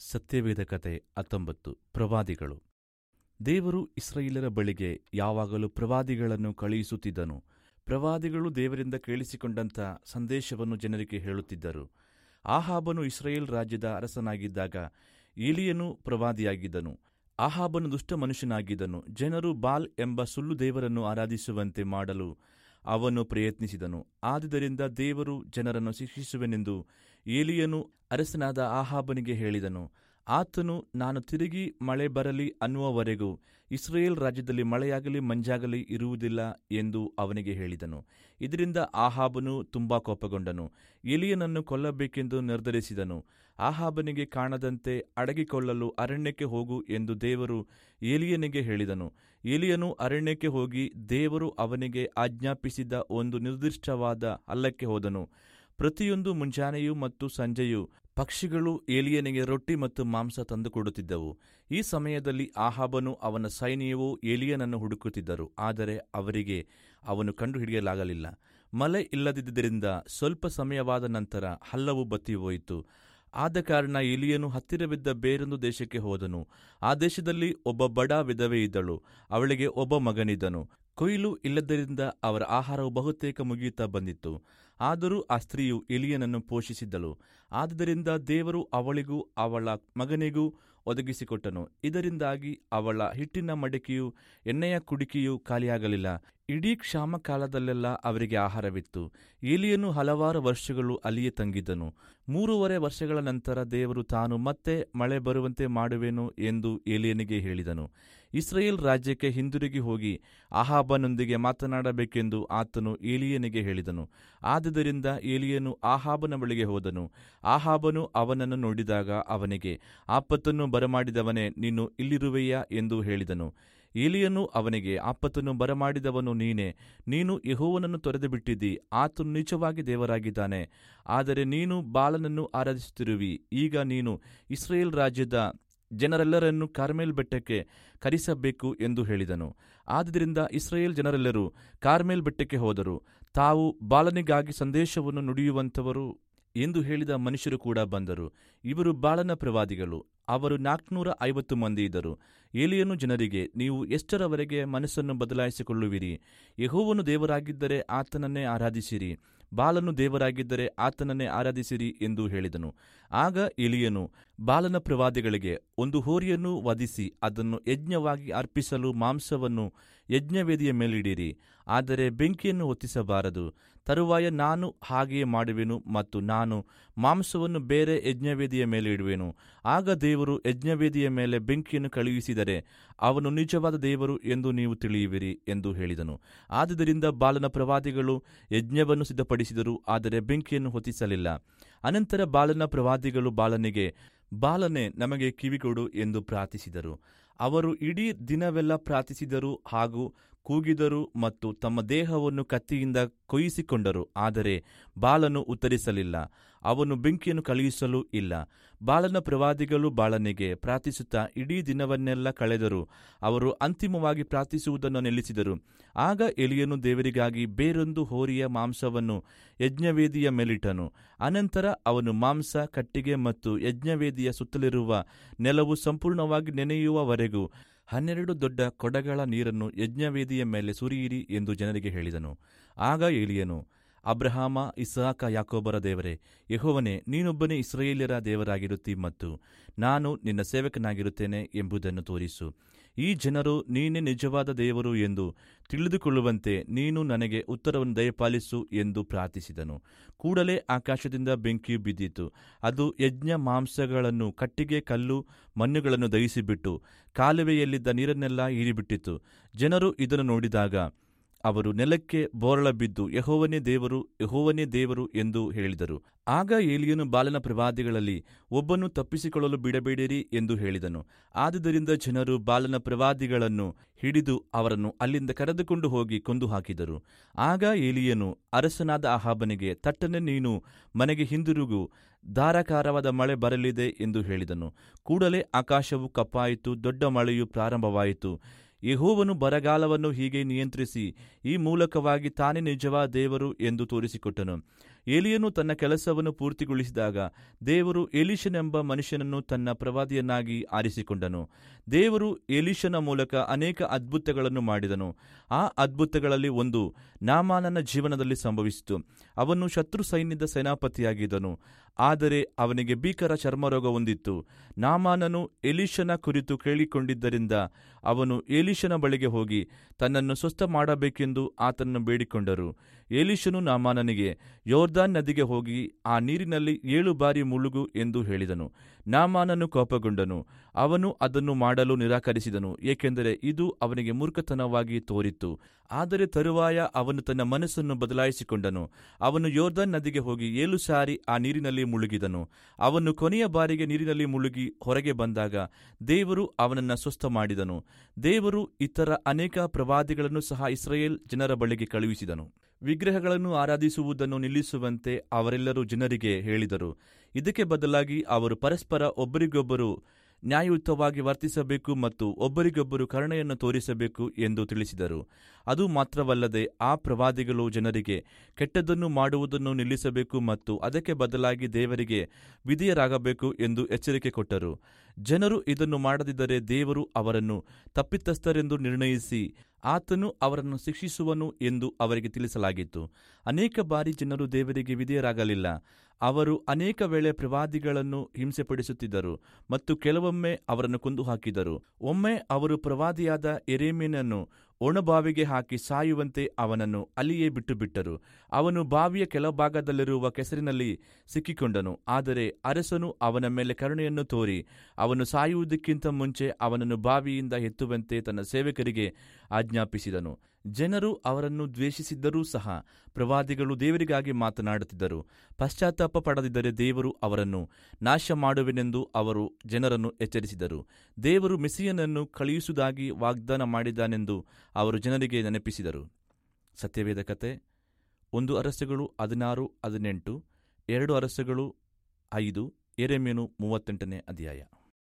ಸತ್ಯವೇದ ಕತೆ ಹತ್ತೊಂಬತ್ತು ಪ್ರವಾದಿಗಳು ದೇವರು ಇಸ್ರಾಯೇಲರ ಬಳಿಗೆ ಯಾವಾಗಲೂ ಪ್ರವಾದಿಗಳನ್ನು ಕಳುಹಿಸುತ್ತಿದ್ದನು ಪ್ರವಾದಿಗಳು ದೇವರಿಂದ ಕೇಳಿಸಿಕೊಂಡಂಥ ಸಂದೇಶವನ್ನು ಜನರಿಗೆ ಹೇಳುತ್ತಿದ್ದರು ಆಹಾಬನು ಇಸ್ರಾಯೇಲ್ ರಾಜ್ಯದ ಅರಸನಾಗಿದ್ದಾಗ ಏಲಿಯನು ಪ್ರವಾದಿಯಾಗಿದ್ದನು ಆಹಾಬನು ದುಷ್ಟ ಮನುಷ್ಯನಾಗಿದ್ದನು ಜನರು ಬಾಲ್ ಎಂಬ ಸುಳ್ಳು ದೇವರನ್ನು ಆರಾಧಿಸುವಂತೆ ಮಾಡಲು ಅವನು ಪ್ರಯತ್ನಿಸಿದನು ಆದುದರಿಂದ ದೇವರು ಜನರನ್ನು ಶಿಕ್ಷಿಸುವೆನೆಂದು ಏಲಿಯನು ಅರಸನಾದ ಆಹಾಬನಿಗೆ ಹೇಳಿದನು ಆತನು ನಾನು ತಿರುಗಿ ಮಳೆ ಬರಲಿ ಅನ್ನುವವರೆಗೂ ಇಸ್ರೇಲ್ ರಾಜ್ಯದಲ್ಲಿ ಮಳೆಯಾಗಲಿ ಮಂಜಾಗಲಿ ಇರುವುದಿಲ್ಲ ಎಂದು ಅವನಿಗೆ ಹೇಳಿದನು ಇದರಿಂದ ಆಹಾಬನು ತುಂಬಾ ಕೋಪಗೊಂಡನು ಎಲಿಯನನ್ನು ಕೊಲ್ಲಬೇಕೆಂದು ನಿರ್ಧರಿಸಿದನು ಆಹಾಬನಿಗೆ ಕಾಣದಂತೆ ಅಡಗಿಕೊಳ್ಳಲು ಅರಣ್ಯಕ್ಕೆ ಹೋಗು ಎಂದು ದೇವರು ಏಲಿಯನಿಗೆ ಹೇಳಿದನು ಏಲಿಯನು ಅರಣ್ಯಕ್ಕೆ ಹೋಗಿ ದೇವರು ಅವನಿಗೆ ಆಜ್ಞಾಪಿಸಿದ ಒಂದು ನಿರ್ದಿಷ್ಟವಾದ ಹಳ್ಳಕ್ಕೆ ಹೋದನು ಪ್ರತಿಯೊಂದು ಮುಂಜಾನೆಯೂ ಮತ್ತು ಸಂಜೆಯೂ ಪಕ್ಷಿಗಳು ಏಲಿಯನಿಗೆ ರೊಟ್ಟಿ ಮತ್ತು ಮಾಂಸ ತಂದುಕೊಡುತ್ತಿದ್ದವು ಈ ಸಮಯದಲ್ಲಿ ಆಹಾಬನು ಅವನ ಸೈನ್ಯವು ಏಲಿಯನನ್ನು ಹುಡುಕುತ್ತಿದ್ದರು ಆದರೆ ಅವರಿಗೆ ಅವನು ಕಂಡುಹಿಡಿಯಲಾಗಲಿಲ್ಲ ಮಳೆ ಇಲ್ಲದಿದ್ದರಿಂದ ಸ್ವಲ್ಪ ಸಮಯವಾದ ನಂತರ ಹಲ್ಲವು ಬತ್ತಿ ಹೋಯಿತು ಆದ ಕಾರಣ ಎಲಿಯನು ಹತ್ತಿರವಿದ್ದ ಬೇರೊಂದು ದೇಶಕ್ಕೆ ಹೋದನು ಆ ದೇಶದಲ್ಲಿ ಒಬ್ಬ ಬಡ ವಿಧವೆ ಇದ್ದಳು ಅವಳಿಗೆ ಒಬ್ಬ ಮಗನಿದ್ದನು ಕೊಯ್ಲು ಇಲ್ಲದರಿಂದ ಅವರ ಆಹಾರವು ಬಹುತೇಕ ಮುಗಿಯುತ್ತಾ ಬಂದಿತ್ತು ಆದರೂ ಆ ಸ್ತ್ರೀಯು ಎಲಿಯನನ್ನು ಪೋಷಿಸಿದ್ದಳು ಆದುದರಿಂದ ದೇವರು ಅವಳಿಗೂ ಅವಳ ಮಗನಿಗೂ ಒದಗಿಸಿಕೊಟ್ಟನು ಇದರಿಂದಾಗಿ ಅವಳ ಹಿಟ್ಟಿನ ಮಡಿಕೆಯು ಎಣ್ಣೆಯ ಕುಡಿಕೆಯೂ ಖಾಲಿಯಾಗಲಿಲ್ಲ ಇಡೀ ಕ್ಷಾಮ ಕಾಲದಲ್ಲೆಲ್ಲ ಅವರಿಗೆ ಆಹಾರವಿತ್ತು ಏಲಿಯನು ಹಲವಾರು ವರ್ಷಗಳು ಅಲ್ಲಿಯೇ ತಂಗಿದ್ದನು ಮೂರುವರೆ ವರ್ಷಗಳ ನಂತರ ದೇವರು ತಾನು ಮತ್ತೆ ಮಳೆ ಬರುವಂತೆ ಮಾಡುವೆನು ಎಂದು ಏಲಿಯನಿಗೆ ಹೇಳಿದನು ಇಸ್ರೇಲ್ ರಾಜ್ಯಕ್ಕೆ ಹಿಂದಿರುಗಿ ಹೋಗಿ ಆಹಾಬನೊಂದಿಗೆ ಮಾತನಾಡಬೇಕೆಂದು ಆತನು ಏಲಿಯನಿಗೆ ಹೇಳಿದನು ಆದುದರಿಂದ ಏಲಿಯನು ಆಹಾಬನ ಬಳಿಗೆ ಹೋದನು ಆಹಾಬನು ಅವನನ್ನು ನೋಡಿದಾಗ ಅವನಿಗೆ ಆಪತ್ತನ್ನು ಬರಮಾಡಿದವನೇ ನೀನು ಇಲ್ಲಿರುವೆಯಾ ಎಂದು ಹೇಳಿದನು ಏಲಿಯನು ಅವನಿಗೆ ಆಪತ್ತನ್ನು ಬರಮಾಡಿದವನು ನೀನೇ ನೀನು ಯಹೋವನನ್ನು ತೊರೆದು ಬಿಟ್ಟಿದ್ದಿ ಆತನು ನಿಜವಾಗಿ ದೇವರಾಗಿದ್ದಾನೆ ಆದರೆ ನೀನು ಬಾಲನನ್ನು ಆರಾಧಿಸುತ್ತಿರುವಿ ಈಗ ನೀನು ಇಸ್ರೇಲ್ ರಾಜ್ಯದ ಜನರೆಲ್ಲರನ್ನು ಕಾರ್ಮೇಲ್ ಬೆಟ್ಟಕ್ಕೆ ಕರೆಸಬೇಕು ಎಂದು ಹೇಳಿದನು ಆದುದರಿಂದ ಇಸ್ರೇಲ್ ಜನರೆಲ್ಲರೂ ಕಾರ್ಮೇಲ್ ಬೆಟ್ಟಕ್ಕೆ ಹೋದರು ತಾವು ಬಾಲನಿಗಾಗಿ ಸಂದೇಶವನ್ನು ನುಡಿಯುವಂಥವರು ಎಂದು ಹೇಳಿದ ಮನುಷ್ಯರು ಕೂಡ ಬಂದರು ಇವರು ಬಾಳನ ಪ್ರವಾದಿಗಳು ಅವರು ನಾಲ್ಕುನೂರ ಐವತ್ತು ಮಂದಿ ಇದ್ದರು ಏಲಿಯನು ಜನರಿಗೆ ನೀವು ಎಷ್ಟರವರೆಗೆ ಮನಸ್ಸನ್ನು ಬದಲಾಯಿಸಿಕೊಳ್ಳುವಿರಿ ಯಹೋವನು ದೇವರಾಗಿದ್ದರೆ ಆತನನ್ನೇ ಆರಾಧಿಸಿರಿ ಬಾಲನು ದೇವರಾಗಿದ್ದರೆ ಆತನನ್ನೇ ಆರಾಧಿಸಿರಿ ಎಂದು ಹೇಳಿದನು ಆಗ ಎಲಿಯನು ಬಾಲನ ಪ್ರವಾದಿಗಳಿಗೆ ಒಂದು ಹೋರಿಯನ್ನು ವಧಿಸಿ ಅದನ್ನು ಯಜ್ಞವಾಗಿ ಅರ್ಪಿಸಲು ಮಾಂಸವನ್ನು ಯಜ್ಞವೇದಿಯ ಮೇಲಿಡಿರಿ ಆದರೆ ಬೆಂಕಿಯನ್ನು ಹೊತ್ತಿಸಬಾರದು ತರುವಾಯ ನಾನು ಹಾಗೆಯೇ ಮಾಡುವೆನು ಮತ್ತು ನಾನು ಮಾಂಸವನ್ನು ಬೇರೆ ಯಜ್ಞವೇದಿಯ ಮೇಲೆ ಇಡುವೆನು ಆಗ ದೇವರು ಯಜ್ಞವೇದಿಯ ಮೇಲೆ ಬೆಂಕಿಯನ್ನು ಕಳುಹಿಸಿದರೆ ಅವನು ನಿಜವಾದ ದೇವರು ಎಂದು ನೀವು ತಿಳಿಯುವಿರಿ ಎಂದು ಹೇಳಿದನು ಆದುದರಿಂದ ಬಾಲನ ಪ್ರವಾದಿಗಳು ಯಜ್ಞವನ್ನು ಸಿದ್ಧಪಡಿಸಿದರು ಆದರೆ ಬೆಂಕಿಯನ್ನು ಹೊತ್ತಿಸಲಿಲ್ಲ ಅನಂತರ ಬಾಲನ ಪ್ರವಾದಿಗಳು ಬಾಲನಿಗೆ ಬಾಲನೆ ನಮಗೆ ಕಿವಿಗೊಡು ಎಂದು ಪ್ರಾರ್ಥಿಸಿದರು ಅವರು ಇಡೀ ದಿನವೆಲ್ಲ ಪ್ರಾರ್ಥಿಸಿದರು ಹಾಗೂ ಕೂಗಿದರು ಮತ್ತು ತಮ್ಮ ದೇಹವನ್ನು ಕತ್ತಿಯಿಂದ ಕೊಯ್ಯಿಸಿಕೊಂಡರು ಆದರೆ ಬಾಲನು ಉತ್ತರಿಸಲಿಲ್ಲ ಅವನು ಬೆಂಕಿಯನ್ನು ಕಳುಹಿಸಲೂ ಇಲ್ಲ ಬಾಲನ ಪ್ರವಾದಿಗಳು ಬಾಳನಿಗೆ ಪ್ರಾರ್ಥಿಸುತ್ತಾ ಇಡೀ ದಿನವನ್ನೆಲ್ಲ ಕಳೆದರು ಅವರು ಅಂತಿಮವಾಗಿ ಪ್ರಾರ್ಥಿಸುವುದನ್ನು ನಿಲ್ಲಿಸಿದರು ಆಗ ಎಲಿಯನು ದೇವರಿಗಾಗಿ ಬೇರೊಂದು ಹೋರಿಯ ಮಾಂಸವನ್ನು ಯಜ್ಞವೇದಿಯ ಮೇಲಿಟ್ಟನು ಅನಂತರ ಅವನು ಮಾಂಸ ಕಟ್ಟಿಗೆ ಮತ್ತು ಯಜ್ಞವೇದಿಯ ಸುತ್ತಲಿರುವ ನೆಲವು ಸಂಪೂರ್ಣವಾಗಿ ನೆನೆಯುವವರೆಗೂ ಹನ್ನೆರಡು ದೊಡ್ಡ ಕೊಡಗಳ ನೀರನ್ನು ಯಜ್ಞವೇದಿಯ ಮೇಲೆ ಸುರಿಯಿರಿ ಎಂದು ಜನರಿಗೆ ಹೇಳಿದನು ಆಗ ಏಲಿಯನು ಅಬ್ರಹಾಮ ಇಸಾಕ ಯಾಕೋಬರ ದೇವರೇ ಯಹೋವನೇ ನೀನೊಬ್ಬನೇ ಇಸ್ರೇಲಿಯರ ದೇವರಾಗಿರುತ್ತಿ ಮತ್ತು ನಾನು ನಿನ್ನ ಸೇವಕನಾಗಿರುತ್ತೇನೆ ಎಂಬುದನ್ನು ತೋರಿಸು ಈ ಜನರು ನೀನೇ ನಿಜವಾದ ದೇವರು ಎಂದು ತಿಳಿದುಕೊಳ್ಳುವಂತೆ ನೀನು ನನಗೆ ಉತ್ತರವನ್ನು ದಯಪಾಲಿಸು ಎಂದು ಪ್ರಾರ್ಥಿಸಿದನು ಕೂಡಲೇ ಆಕಾಶದಿಂದ ಬೆಂಕಿಯು ಬಿದ್ದಿತು ಅದು ಯಜ್ಞ ಮಾಂಸಗಳನ್ನು ಕಟ್ಟಿಗೆ ಕಲ್ಲು ಮಣ್ಣುಗಳನ್ನು ದಹಿಸಿಬಿಟ್ಟು ಕಾಲುವೆಯಲ್ಲಿದ್ದ ನೀರನ್ನೆಲ್ಲ ಹೀರಿಬಿಟ್ಟಿತು ಜನರು ಇದನ್ನು ನೋಡಿದಾಗ ಅವರು ನೆಲಕ್ಕೆ ಬೋರಳ ಬಿದ್ದು ಯಹೋವನೇ ದೇವರು ಯಹೋವನೇ ದೇವರು ಎಂದು ಹೇಳಿದರು ಆಗ ಏಲಿಯನು ಬಾಲನ ಪ್ರವಾದಿಗಳಲ್ಲಿ ಒಬ್ಬನು ತಪ್ಪಿಸಿಕೊಳ್ಳಲು ಬಿಡಬೇಡಿರಿ ಎಂದು ಹೇಳಿದನು ಆದುದರಿಂದ ಜನರು ಬಾಲನ ಪ್ರವಾದಿಗಳನ್ನು ಹಿಡಿದು ಅವರನ್ನು ಅಲ್ಲಿಂದ ಕರೆದುಕೊಂಡು ಹೋಗಿ ಕೊಂದು ಹಾಕಿದರು ಆಗ ಏಲಿಯನು ಅರಸನಾದ ಆಹಾಬನಿಗೆ ತಟ್ಟನೆ ನೀನು ಮನೆಗೆ ಹಿಂದಿರುಗು ಧಾರಾಕಾರವಾದ ಮಳೆ ಬರಲಿದೆ ಎಂದು ಹೇಳಿದನು ಕೂಡಲೇ ಆಕಾಶವು ಕಪ್ಪಾಯಿತು ದೊಡ್ಡ ಮಳೆಯು ಪ್ರಾರಂಭವಾಯಿತು ಯೆಹೋವನು ಬರಗಾಲವನ್ನು ಹೀಗೆ ನಿಯಂತ್ರಿಸಿ ಈ ಮೂಲಕವಾಗಿ ತಾನೇ ನಿಜವಾದ ದೇವರು ಎಂದು ತೋರಿಸಿಕೊಟ್ಟನು ಏಲಿಯನು ತನ್ನ ಕೆಲಸವನ್ನು ಪೂರ್ತಿಗೊಳಿಸಿದಾಗ ದೇವರು ಎಲೀಷನೆಂಬ ಮನುಷ್ಯನನ್ನು ತನ್ನ ಪ್ರವಾದಿಯನ್ನಾಗಿ ಆರಿಸಿಕೊಂಡನು ದೇವರು ಎಲೀಷನ ಮೂಲಕ ಅನೇಕ ಅದ್ಭುತಗಳನ್ನು ಮಾಡಿದನು ಆ ಅದ್ಭುತಗಳಲ್ಲಿ ಒಂದು ನಾಮಾನನ ಜೀವನದಲ್ಲಿ ಸಂಭವಿಸಿತು ಅವನು ಶತ್ರು ಸೈನ್ಯದ ಸೇನಾಪತಿಯಾಗಿದ್ದನು ಆದರೆ ಅವನಿಗೆ ಭೀಕರ ಚರ್ಮರೋಗ ಹೊಂದಿತ್ತು ನಾಮಾನನು ಎಲೀಷನ ಕುರಿತು ಕೇಳಿಕೊಂಡಿದ್ದರಿಂದ ಅವನು ಎಲೀಷನ ಬಳಿಗೆ ಹೋಗಿ ತನ್ನನ್ನು ಸ್ವಸ್ಥ ಮಾಡಬೇಕೆಂದು ಆತನನ್ನು ಬೇಡಿಕೊಂಡರು ಎಲೀಷನು ನಾಮಾನನಿಗೆ ಯೋರ್ದಾನ್ ನದಿಗೆ ಹೋಗಿ ಆ ನೀರಿನಲ್ಲಿ ಏಳು ಬಾರಿ ಮುಳುಗು ಎಂದು ಹೇಳಿದನು ನಾಮಾನನು ಕೋಪಗೊಂಡನು ಅವನು ಅದನ್ನು ಮಾಡಲು ನಿರಾಕರಿಸಿದನು ಏಕೆಂದರೆ ಇದು ಅವನಿಗೆ ಮೂರ್ಖತನವಾಗಿ ತೋರಿತ್ತು ಆದರೆ ತರುವಾಯ ಅವನು ತನ್ನ ಮನಸ್ಸನ್ನು ಬದಲಾಯಿಸಿಕೊಂಡನು ಅವನು ಯೋರ್ದನ್ ನದಿಗೆ ಹೋಗಿ ಏಳು ಸಾರಿ ಆ ನೀರಿನಲ್ಲಿ ಮುಳುಗಿದನು ಅವನು ಕೊನೆಯ ಬಾರಿಗೆ ನೀರಿನಲ್ಲಿ ಮುಳುಗಿ ಹೊರಗೆ ಬಂದಾಗ ದೇವರು ಅವನನ್ನು ಸ್ವಸ್ಥ ಮಾಡಿದನು ದೇವರು ಇತರ ಅನೇಕ ಪ್ರವಾದಿಗಳನ್ನು ಸಹ ಇಸ್ರೇಲ್ ಜನರ ಬಳಿಗೆ ಕಳುಹಿಸಿದನು ವಿಗ್ರಹಗಳನ್ನು ಆರಾಧಿಸುವುದನ್ನು ನಿಲ್ಲಿಸುವಂತೆ ಅವರೆಲ್ಲರೂ ಜನರಿಗೆ ಹೇಳಿದರು ಇದಕ್ಕೆ ಬದಲಾಗಿ ಅವರು ಪರಸ್ಪರ ಒಬ್ಬರಿಗೊಬ್ಬರು ನ್ಯಾಯಯುತವಾಗಿ ವರ್ತಿಸಬೇಕು ಮತ್ತು ಒಬ್ಬರಿಗೊಬ್ಬರು ಕರುಣೆಯನ್ನು ತೋರಿಸಬೇಕು ಎಂದು ತಿಳಿಸಿದರು ಅದು ಮಾತ್ರವಲ್ಲದೆ ಆ ಪ್ರವಾದಿಗಳು ಜನರಿಗೆ ಕೆಟ್ಟದ್ದನ್ನು ಮಾಡುವುದನ್ನು ನಿಲ್ಲಿಸಬೇಕು ಮತ್ತು ಅದಕ್ಕೆ ಬದಲಾಗಿ ದೇವರಿಗೆ ವಿಧೇಯರಾಗಬೇಕು ಎಂದು ಎಚ್ಚರಿಕೆ ಕೊಟ್ಟರು ಜನರು ಇದನ್ನು ಮಾಡದಿದ್ದರೆ ದೇವರು ಅವರನ್ನು ತಪ್ಪಿತಸ್ಥರೆಂದು ನಿರ್ಣಯಿಸಿ ಆತನು ಅವರನ್ನು ಶಿಕ್ಷಿಸುವನು ಎಂದು ಅವರಿಗೆ ತಿಳಿಸಲಾಗಿತ್ತು ಅನೇಕ ಬಾರಿ ಜನರು ದೇವರಿಗೆ ವಿಧೇಯರಾಗಲಿಲ್ಲ ಅವರು ಅನೇಕ ವೇಳೆ ಪ್ರವಾದಿಗಳನ್ನು ಹಿಂಸೆಪಡಿಸುತ್ತಿದ್ದರು ಮತ್ತು ಕೆಲವೊಮ್ಮೆ ಅವರನ್ನು ಕೊಂದು ಹಾಕಿದರು ಒಮ್ಮೆ ಅವರು ಪ್ರವಾದಿಯಾದ ಎರೇಮಿನನ್ನು ಒಣಬಾವಿಗೆ ಹಾಕಿ ಸಾಯುವಂತೆ ಅವನನ್ನು ಅಲ್ಲಿಯೇ ಬಿಟ್ಟುಬಿಟ್ಟರು ಅವನು ಬಾವಿಯ ಕೆಳಭಾಗದಲ್ಲಿರುವ ಕೆಸರಿನಲ್ಲಿ ಸಿಕ್ಕಿಕೊಂಡನು ಆದರೆ ಅರಸನು ಅವನ ಮೇಲೆ ಕರುಣೆಯನ್ನು ತೋರಿ ಅವನು ಸಾಯುವುದಕ್ಕಿಂತ ಮುಂಚೆ ಅವನನ್ನು ಬಾವಿಯಿಂದ ಎತ್ತುವಂತೆ ತನ್ನ ಸೇವಕರಿಗೆ ಆಜ್ಞಾಪಿಸಿದನು ಜನರು ಅವರನ್ನು ದ್ವೇಷಿಸಿದ್ದರೂ ಸಹ ಪ್ರವಾದಿಗಳು ದೇವರಿಗಾಗಿ ಮಾತನಾಡುತ್ತಿದ್ದರು ಪಶ್ಚಾತ್ತಾಪ ಪಡದಿದ್ದರೆ ದೇವರು ಅವರನ್ನು ನಾಶ ಮಾಡುವೆನೆಂದು ಅವರು ಜನರನ್ನು ಎಚ್ಚರಿಸಿದರು ದೇವರು ಮೆಸಿಯನನ್ನು ಕಳುಹಿಸುವುದಾಗಿ ವಾಗ್ದಾನ ಮಾಡಿದ್ದಾನೆಂದು ಅವರು ಜನರಿಗೆ ನೆನಪಿಸಿದರು ಸತ್ಯವೇದ ಕತೆ ಒಂದು ಅರಸುಗಳು ಹದಿನಾರು ಹದಿನೆಂಟು ಎರಡು ಅರಸುಗಳು ಐದು ಎರೆಮೀನು ಮೂವತ್ತೆಂಟನೇ ಅಧ್ಯಾಯ